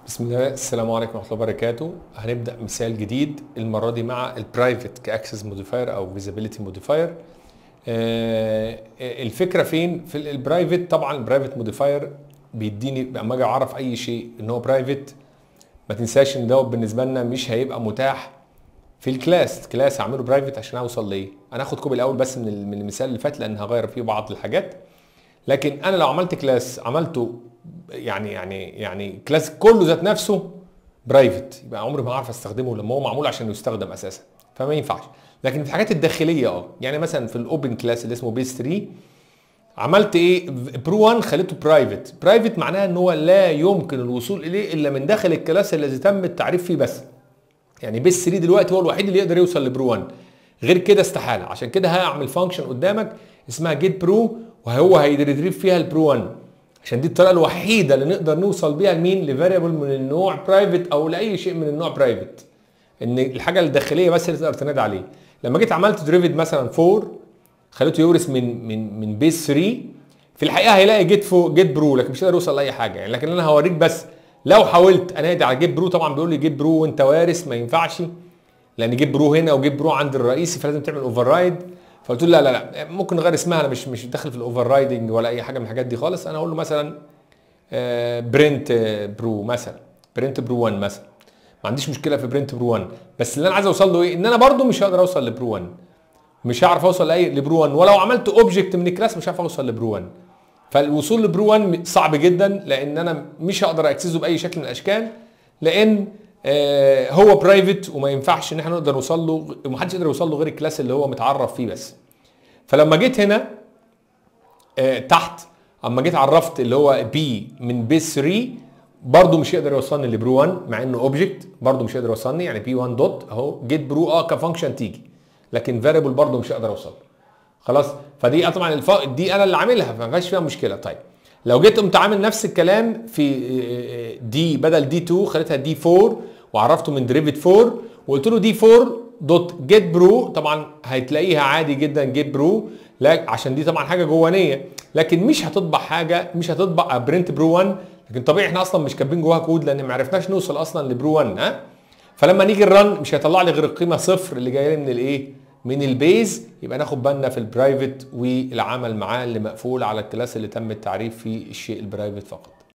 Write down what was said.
بسم الله السلام عليكم ورحمه الله وبركاته هنبدا مثال جديد المره دي مع البرايفت كاكسس موديفاير او فيزابيليتي موديفاير الفكره فين في البرايفت طبعا البرايفت موديفاير بيديني لما اجي اعرف اي شيء ان هو برايفت ما تنساش ان دوت بالنسبه لنا مش هيبقى متاح في الكلاس كلاس هعمله برايفت عشان اوصل لايه انا هاخد كوبي الاول بس من من المثال اللي فات لان هغير فيه بعض الحاجات لكن انا لو عملت كلاس عملته يعني يعني يعني كلاس كله ذات نفسه برايفت يبقى عمري ما هعرف استخدمه لما هو معمول عشان يستخدم اساسا فما ينفعش لكن في الحاجات الداخليه اه يعني مثلا في الاوبن كلاس اللي اسمه بيس 3 عملت ايه برو 1 خليته برايفت برايفت معناها ان هو لا يمكن الوصول اليه الا من داخل الكلاس الذي تم التعريف فيه بس يعني بيس 3 دلوقتي هو الوحيد اللي يقدر يوصل لبرو 1 غير كده استحاله عشان كده هعمل فانكشن قدامك اسمها جيت برو وهو هيريتريف فيها البرو 1 عشان دي الطريقه الوحيده اللي نقدر نوصل بيها لمين لفاريبل من النوع برايفت او لاي شيء من النوع برايفت ان الحاجه الداخليه بس اللي تقدر تنادي عليه لما جيت عملت دريفد مثلا 4 خليته يورث من من من بيس 3 في الحقيقه هيلاقي جيت فو جيت برو لكن مش هيقدر يوصل لاي حاجه يعني لكن انا هوريك بس لو حاولت انادي على جيت برو طبعا بيقول لي جيت برو وانت وارث ما ينفعش لان جيت برو هنا وجيت برو عند الرئيسي فلازم تعمل اوفر رايد فقلت له لا لا لا ممكن نغير اسمها انا مش مش داخل في الاوفر رايدنج ولا اي حاجه من الحاجات دي خالص انا اقول له مثلا برنت برو مثلا برنت برو 1 مثلا ما عنديش مشكله في برنت برو 1 بس اللي انا عايز اوصل له ايه ان انا برده مش هقدر اوصل لبرو 1 مش هعرف اوصل لاي لبرو 1 ولو عملت اوبجكت من الكلاس مش هعرف اوصل لبرو 1 فالوصول لبرو 1 صعب جدا لان انا مش هقدر اكسسه باي شكل من الاشكال لان آه هو برايفت وما ينفعش ان احنا نقدر نوصل له ومحدش يقدر يوصل له غير الكلاس اللي هو متعرف فيه بس فلما جيت هنا آه تحت اما جيت عرفت اللي هو بي من بيس 3 برضه مش هيقدر يوصلني لبرو 1 مع انه اوبجكت برضه مش هيقدر يوصلني يعني بي 1 دوت اهو جيت برو اه كفانكشن تيجي لكن فاريبل برضه مش هقدر اوصل خلاص فدي طبعا الف... دي انا اللي عاملها فما فيهاش فيها مشكله طيب لو جيت قمت عامل نفس الكلام في دي بدل دي 2 خليتها دي 4 وعرفته من دريفت 4 وقلت له دي 4 دوت جيت برو طبعا هتلاقيها عادي جدا جيت برو لا عشان دي طبعا حاجه جوانيه لكن مش هتطبع حاجه مش هتطبع برنت برو 1 لكن طبيعي احنا اصلا مش كاتبين جواها كود لان ما عرفناش نوصل اصلا لبرو 1 ها فلما نيجي الرن مش هيطلع لي غير القيمه صفر اللي جايه لي من الايه من البيز يبقى ناخد بالنا في البرايفت والعمل معاه اللي مقفول على الكلاس اللي تم التعريف فيه الشيء البرايفت فقط